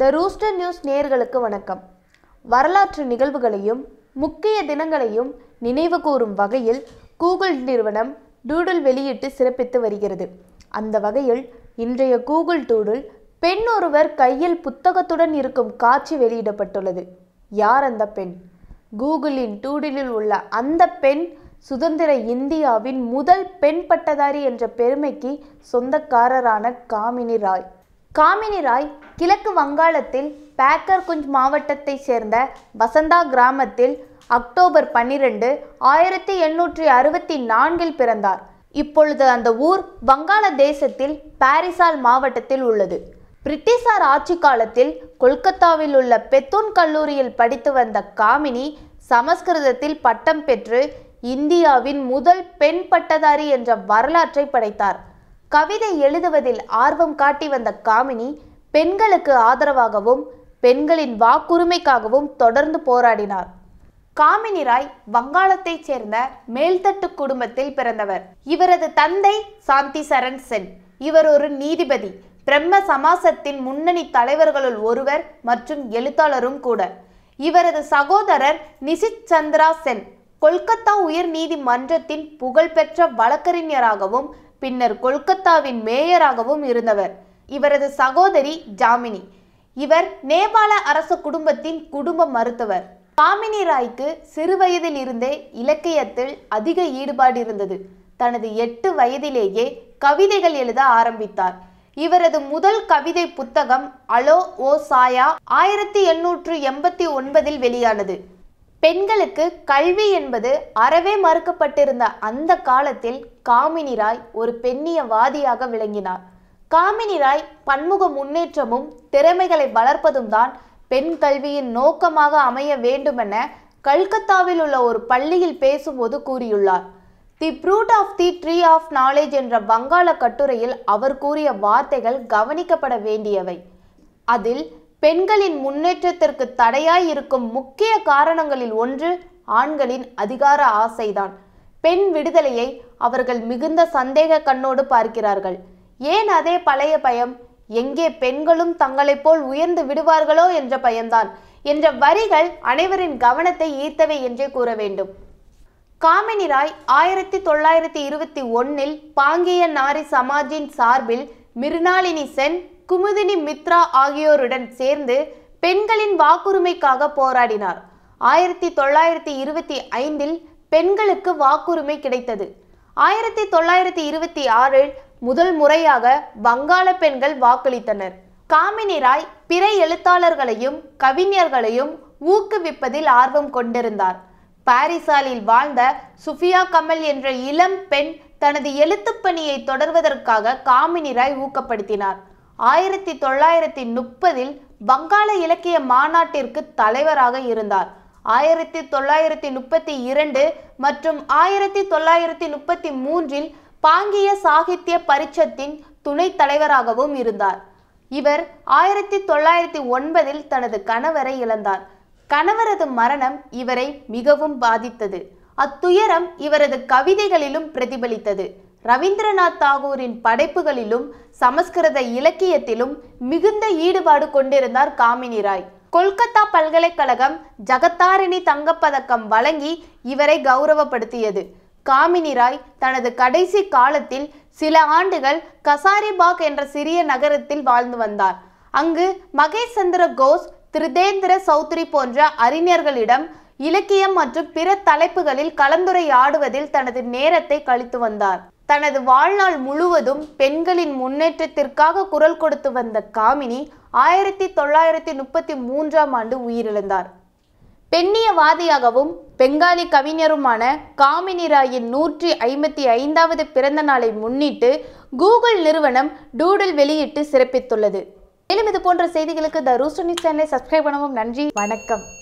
த rooster news நேயர்களுக்கு வணக்கம் வரலாற்று நிகழ்வுகளையும் முக்கிய தினங்களையும் நினைவு கூறும் வகையில் கூகுள் நிறுவனம் டூடுல் வெளியிட்டு சிறப்பித்து வருகிறது அந்த வகையில் இன்றைய கூகுள் டூடுல் பெண் ஒருவர் கையில் புத்தகத்துடன் இருக்கும் காட்சி வெளியிடப்பட்டுள்ளது யார் அந்த பெண் கூகுளின் டூடிலில் உள்ள அந்த பெண் சுதந்திர இந்தியாவின் முதல் பெண் பட்டதாரி என்ற பெருமைக்கு சொந்தக்காரரான காமினி ராய் காமினி ராய் கிழக்கு வங்காளத்தில் பேக்கர்குஞ்ச் மாவட்டத்தை சேர்ந்த வசந்தா கிராமத்தில் அக்டோபர் பன்னிரண்டு ஆயிரத்தி எண்ணூற்றி அறுபத்தி நான்கில் பிறந்தார் இப்பொழுது அந்த ஊர் வங்காளதேசத்தில் பாரிசால் மாவட்டத்தில் உள்ளது பிரிட்டிஷார் ஆட்சி காலத்தில் கொல்கத்தாவில் உள்ள பெத்தூன் கல்லூரியில் படித்து வந்த காமினி சமஸ்கிருதத்தில் பட்டம் பெற்று இந்தியாவின் முதல் பெண் பட்டதாரி என்ற வரலாற்றை படைத்தார் கவிதை எழுதுவதில் ஆர்வம் காட்டி வந்த காமினி பெண்களுக்கு ஆதரவாகவும் பெண்களின் வாக்குரிமைக்காகவும் தொடர்ந்து போராடினார் காமினி ராய் வங்காளத்தைச் சேர்ந்த மேல்தட்டு குடும்பத்தில் பிறந்தவர் இவரது தந்தை சாந்தி சரண் சென் இவர் ஒரு நீதிபதி பிரம்ம சமாசத்தின் முன்னணி தலைவர்களுள் ஒருவர் மற்றும் எழுத்தாளரும் கூட இவரது சகோதரர் நிசித் சந்திரா சென் கொல்கத்தா உயர் நீதிமன்றத்தின் புகழ்பெற்ற வழக்கறிஞராகவும் பின்னர் கொல்கத்தாவின் மேயராகவும் இருந்தவர் இவரது சகோதரி ஜாமினி இவர் நேபாள அரச குடும்பத்தின் குடும்ப மருத்துவர் காமினி ராய்க்கு சிறுவயதில் இருந்தே இலக்கியத்தில் அதிக ஈடுபாடு இருந்தது தனது எட்டு வயதிலேயே கவிதைகள் எழுத ஆரம்பித்தார் இவரது முதல் கவிதை புத்தகம் அலோ ஓ சாயா ஆயிரத்தி எண்ணூற்று எண்பத்தி ஒன்பதில் வெளியானது பெண்களுக்கு கல்வி என்பது அறவே மறுக்கப்பட்டிருந்த அந்த காலத்தில் காமினி ராய் ஒரு பெண்ணியவாதியாக விளங்கினார் காமினி ராய் பன்முக முன்னேற்றமும் திறமைகளை வளர்ப்பதும் தான் பெண் கல்வியின் நோக்கமாக அமைய வேண்டுமென கல்கத்தாவில் உள்ள ஒரு பள்ளியில் பேசும்போது கூறியுள்ளார் the fruit of the tree of knowledge என்ற வங்காள கட்டுரையில் அவர் கூறிய வார்த்தைகள் கவனிக்கப்பட வேண்டியவை அதில் பெண்களின் முன்னேற்றத்திற்கு தடையாய் இருக்கும் முக்கிய காரணங்களில் ஒன்று ஆண்களின் அதிகார ஆசைதான் பெண் விடுதலையை அவர்கள் மிகுந்த சந்தேக கண்ணோடு பார்க்கிறார்கள் ஏன் அதே பழைய பயம் எங்கே பெண்களும் தங்களைப் போல் உயர்ந்து விடுவார்களோ என்ற பயம்தான் என்ற வரிகள் அனைவரின் கவனத்தை ஈர்த்தவை என்றே கூற வேண்டும் காமினி ராய் ஆயிரத்தி தொள்ளாயிரத்தி இருபத்தி ஒன்னில் பாங்கிய நாரி சமாஜின் சார்பில் மிருனாளினி சென் குமுதினி மித்ரா ஆகியோருடன் சேர்ந்து பெண்களின் வாக்குரிமைக்காக போராடினார் ஆயிரத்தி தொள்ளாயிரத்தி இருபத்தி ஐந்தில் பெண்களுக்கு வாக்குரிமை கிடைத்தது ஆயிரத்தி தொள்ளாயிரத்தி இருபத்தி ஆறில் முதல் முறையாக வங்காள பெண்கள் வாக்களித்தனர் காமினி ராய் பிற எழுத்தாளர்களையும் கவிஞர்களையும் ஊக்குவிப்பதில் ஆர்வம் கொண்டிருந்தார் பாரிசாலில் வாழ்ந்த சுஃபியா கமல் என்ற இளம் பெண் தனது எழுத்துப் பணியை தொடர்வதற்காக காமினி ராய் ஊக்கப்படுத்தினார் ஆயிரத்தி தொள்ளாயிரத்தி முப்பதில் வங்காள இலக்கிய மாநாட்டிற்கு தலைவராக இருந்தார் ஆயிரத்தி தொள்ளாயிரத்தி முப்பத்தி இரண்டு மற்றும் ஆயிரத்தி தொள்ளாயிரத்தி முப்பத்தி மூன்றில் பாங்கிய சாகித்ய பரிஷத்தின் துணைத் தலைவராகவும் இருந்தார் இவர் ஆயிரத்தி தொள்ளாயிரத்தி ஒன்பதில் தனது கணவரை இழந்தார் கணவரது மரணம் இவரை மிகவும் பாதித்தது அத்துயரம் இவரது கவிதைகளிலும் பிரதிபலித்தது ரவீந்திரநாத் தாகூரின் படைப்புகளிலும் சமஸ்கிருத இலக்கியத்திலும் மிகுந்த ஈடுபாடு கொண்டிருந்தார் காமினி ராய் கொல்கத்தா பல்கலைக்கழகம் ஜகத்தாரிணி தங்கப்பதக்கம் வழங்கி இவரை கௌரவப்படுத்தியது காமினி ராய் தனது கடைசி காலத்தில் சில ஆண்டுகள் கசாரிபாக் என்ற சிறிய நகரத்தில் வாழ்ந்து வந்தார் அங்கு மகேஷ் சந்திர கோஸ் திருதேந்திர சௌத்ரி போன்ற அறிஞர்களிடம் இலக்கியம் மற்றும் பிற தலைப்புகளில் கலந்துரையாடுவதில் தனது நேரத்தை கழித்து வந்தார் தனது வாழ்நாள் முழுவதும் பெண்களின் முன்னேற்றத்திற்காக குரல் கொடுத்து வந்த காமினி ஆயிரத்தி தொள்ளாயிரத்தி முப்பத்தி மூன்றாம் ஆண்டு உயிரிழந்தார் பெண்ணியவாதியாகவும் பெங்காலி கவிஞருமான காமினி ராயின் நூற்றி ஐம்பத்தி ஐந்தாவது பிறந்த நாளை முன்னிட்டு கூகுள் நிறுவனம் டூடில் வெளியிட்டு சிறப்பித்துள்ளது மேலும் இது போன்ற செய்திகளுக்கு த ரூஸ்டர் நியூஸ் சேனலை சப்ஸ்கிரைப் பண்ணவும் நன்றி வணக்கம்